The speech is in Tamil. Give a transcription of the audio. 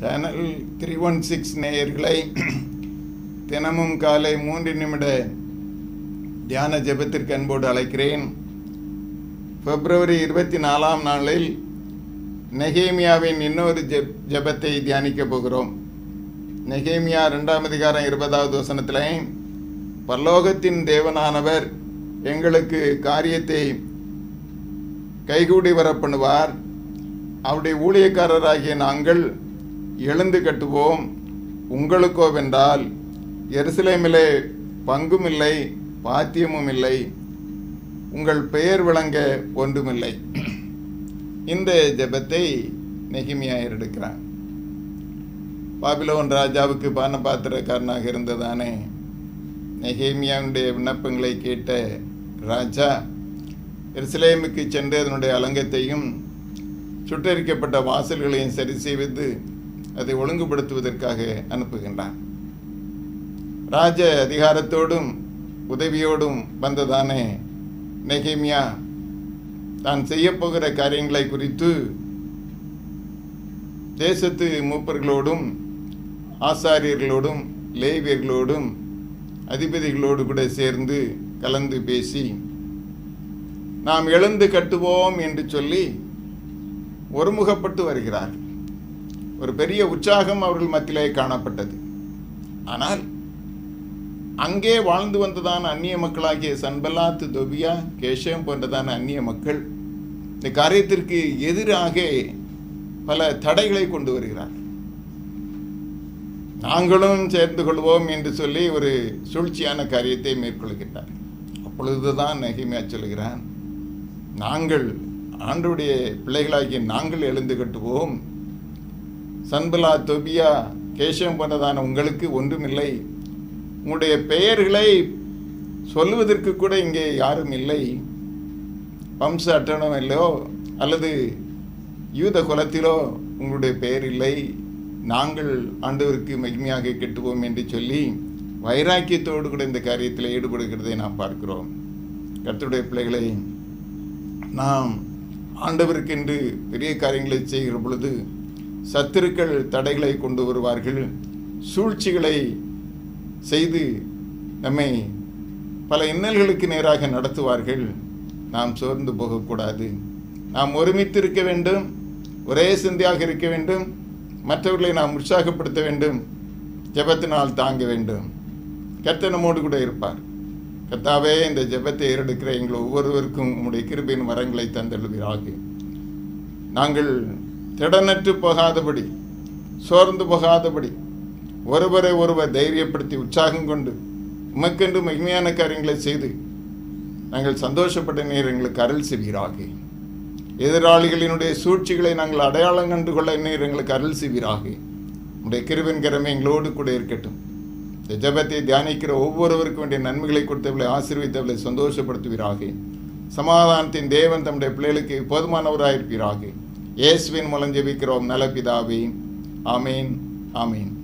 சேனல் த்ரீ ஒன் சிக்ஸ் நேயர்களை தினமும் காலை மூன்று நிமிட தியான ஜெபத்திற்கு அன்போடு அழைக்கிறேன் பிப்ரவரி இருபத்தி நாலாம் நாளில் நெகேமியாவின் இன்னொரு ஜெப் ஜெபத்தை தியானிக்க போகிறோம் நெகேமியா ரெண்டாம் அதிகாரம் இருபதாவது வசனத்தில் பரலோகத்தின் தேவனானவர் எங்களுக்கு காரியத்தை கைகூடி வர பண்ணுவார் அவருடைய ஊழியக்காரராகிய நாங்கள் எழுந்து கட்டுவோம் உங்களுக்கோ வென்றால் எருசலேமிலே பங்கும் இல்லை பாத்தியமும் இல்லை உங்கள் பெயர் விளங்க ஒன்றுமில்லை இந்த ஜெபத்தை நெகிமியா எடுக்கிறான் பாபிலோன் ராஜாவுக்கு பானபாத்திரக்காரனாக இருந்ததானே நெகேமியாவுடைய விண்ணப்பங்களை கேட்ட ராஜா எருசலேமுக்கு சென்று அதனுடைய அலங்கத்தையும் சுட்டரிக்கப்பட்ட வாசல்களையும் சரி செய்வது அதை ஒழுங்குபடுத்துவதற்காக அனுப்புகின்றான் ராஜ அதிகாரத்தோடும் உதவியோடும் வந்ததானே நெகேமியா தான் செய்யப்போகிற காரியங்களை குறித்து தேசத்து மூப்பர்களோடும் ஆசாரியர்களோடும் லேவியர்களோடும் அதிபதிகளோடு கூட சேர்ந்து கலந்து பேசி நாம் எழுந்து கட்டுவோம் என்று சொல்லி ஒருமுகப்பட்டு வருகிறார் ஒரு பெரிய உற்சாகம் அவர்கள் மத்தியிலே காணப்பட்டது ஆனால் அங்கே வாழ்ந்து வந்ததான அந்நிய மக்களாகிய சன்பலாத்து தொபியா கேஷம் போன்றதான அந்நிய மக்கள் இந்த காரியத்திற்கு எதிராக பல தடைகளை கொண்டு வருகிறார் நாங்களும் சேர்ந்து கொள்வோம் என்று சொல்லி ஒரு சூழ்ச்சியான காரியத்தை மேற்கொள்கின்றார் அப்பொழுதுதான் நெகிமையா சொல்கிறான் நாங்கள் ஆண்டுடைய பிள்ளைகளாகிய நாங்கள் எழுந்து கட்டுவோம் சன்பலா தொபியா கேஷம் போன்றதான உங்களுக்கு ஒன்றுமில்லை உங்களுடைய பெயர்களை சொல்லுவதற்கு கூட இங்கே யாரும் இல்லை வம்ச அட்டணமில்லோ அல்லது யூத குலத்திலோ உங்களுடைய பெயர் இல்லை நாங்கள் ஆண்டவருக்கு மகிமையாக கெட்டுவோம் என்று சொல்லி வைராக்கியத்தோடு கூட இந்த காரியத்தில் ஈடுபடுகிறதை நாம் பார்க்கிறோம் கர்த்தருடைய பிள்ளைகளை நாம் ஆண்டவருக்கென்று பெரிய காரியங்களை செய்கிற பொழுது சத்துருக்கள் தடைகளை கொண்டு வருவார்கள் சூழ்ச்சிகளை செய்து நம்மை பல இன்னல்களுக்கு நேராக நடத்துவார்கள் நாம் சோர்ந்து போகக்கூடாது நாம் ஒருமித்து இருக்க வேண்டும் ஒரே சிந்தையாக இருக்க வேண்டும் மற்றவர்களை நாம் உற்சாகப்படுத்த வேண்டும் ஜெபத்தினால் தாங்க வேண்டும் கர்த்தர் நம்மோடு கூட இருப்பார் கர்த்தாவே இந்த ஜெபத்தை ஏறெடுக்கிற எங்கள் ஒவ்வொருவருக்கும் உங்களுடைய கிருபையின் வரங்களை தந்தழுவீராக நாங்கள் திடனற்று போகாதபடி சோர்ந்து போகாதபடி ஒருவரை ஒருவர் தைரியப்படுத்தி உற்சாகம் கொண்டு உமக்கென்று மகிமையான காரியங்களை செய்து நாங்கள் சந்தோஷப்பட்ட நீர் எங்களுக்கு அருள் செய்வீராக எதிராளிகளினுடைய சூழ்ச்சிகளை நாங்கள் அடையாளம் கண்டு கொள்ள நீர் எங்களுக்கு அருள் செய்வீராக உடைய கிருவின் கிரமை எங்களோடு கூட இருக்கட்டும் இந்த ஜபத்தை தியானிக்கிற ஒவ்வொருவருக்கும் வேண்டிய நன்மைகளை கொடுத்தவர்களை ஆசீர்வித்தவர்களை சந்தோஷப்படுத்துவீராக சமாதானத்தின் தேவன் தம்முடைய பிள்ளைகளுக்கு போதுமானவராயிருப்பீராக இயேசுவின் மூலம் ஜெபிக்கிறோம் நலப்பிதாவே ஆமேன் ஆமேன்